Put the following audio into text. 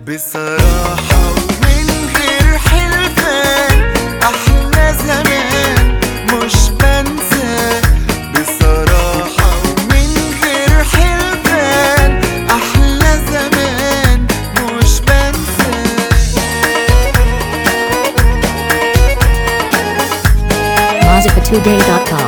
بصراحة ومن غير حلفان أحلى زمان مش بنسى بصراحة ومن غير حلفان أحلى زمان مش بنسى Mazika2day.com